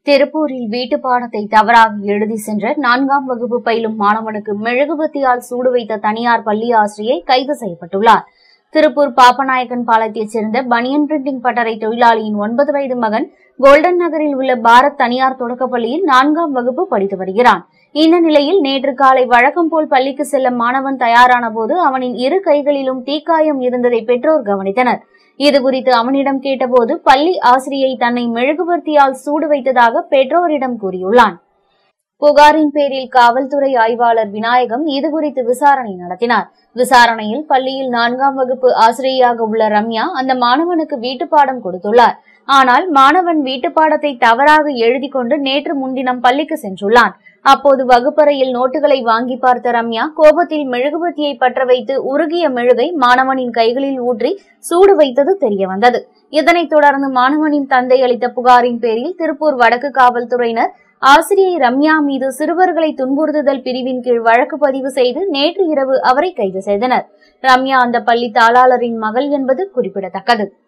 திருப்பூரில் வீட்டு பாடத்தை தவறாக எழுதி சென்ற நான்காம் வகுப்பு பயிலும் மாணவனுக்கு மெழுகுபத்தியால் சூடு வைத்த தனியார் பள்ளி ஆசிரியை கைது செய்யப்பட்டுள்ளார் திருப்பூர் பாப்பநாயக்கன் பாளையத்தைச் சேர்ந்த பனியன் பிரிண்டிங் பட்டறை தொழிலாளியின் ஒன்பது வயது மகன் கோல்டன் நகரில் உள்ள பாரத் தனியார் தொடக்கப்பள்ளியில் நான்காம் வகுப்பு படித்து வருகிறான் இந்த நிலையில் நேற்று காலை வழக்கம் போல் பள்ளிக்கு செல்ல மாணவன் தயாரான போது அவனின் இரு கைகளிலும் தீக்காயம் இருந்ததை பெற்றோர் கவனித்தனர் இதுகுறித்து அவனிடம் கேட்டபோது பள்ளி ஆசிரியை தன்னை மெழுகுபர்த்தியால் சூடு வைத்ததாக பெற்றோரிடம் கூறியுள்ளான் புகாரின் பேரில் காவல்துறை ஆய்வாளர் விநாயகம் இதுகுறித்து விசாரணை நடத்தினார் விசாரணையில் பள்ளியில் நான்காம் வகுப்பு ஆசிரியையாக உள்ள ரம்யா அந்த மாணவனுக்கு வீட்டுப்பாடம் கொடுத்துள்ளார் ஆனால் மாணவன் வீட்டுப்பாடத்தை தவறாக எழுதி கொண்டு நேற்று முன்தினம் பள்ளிக்கு சென்றுள்ளான் அப்போது வகுப்பறையில் நோட்டுகளை வாங்கி பார்த்த ரம்யா கோபத்தில் மெழுகுபத்தியை பற்ற வைத்து உருகிய மெழுகை மாணவனின் கைகளில் ஊற்றி சூடு வைத்தது தெரியவந்தது இதனைத் தொடர்ந்து மாணவனின் தந்தை அளித்த புகாரின் பேரில் திருப்பூர் வடக்கு காவல்துறையினர் ஆசிரியை ரம்யா மீது சிறுவர்களை துன்புறுத்துதல் பிரிவின் கீழ் வழக்கு பதிவு செய்து நேற்று இரவு அவரை கைது செய்தனர் ரம்யா அந்த பள்ளி தாளாளரின் மகள் என்பது குறிப்பிடத்தக்கது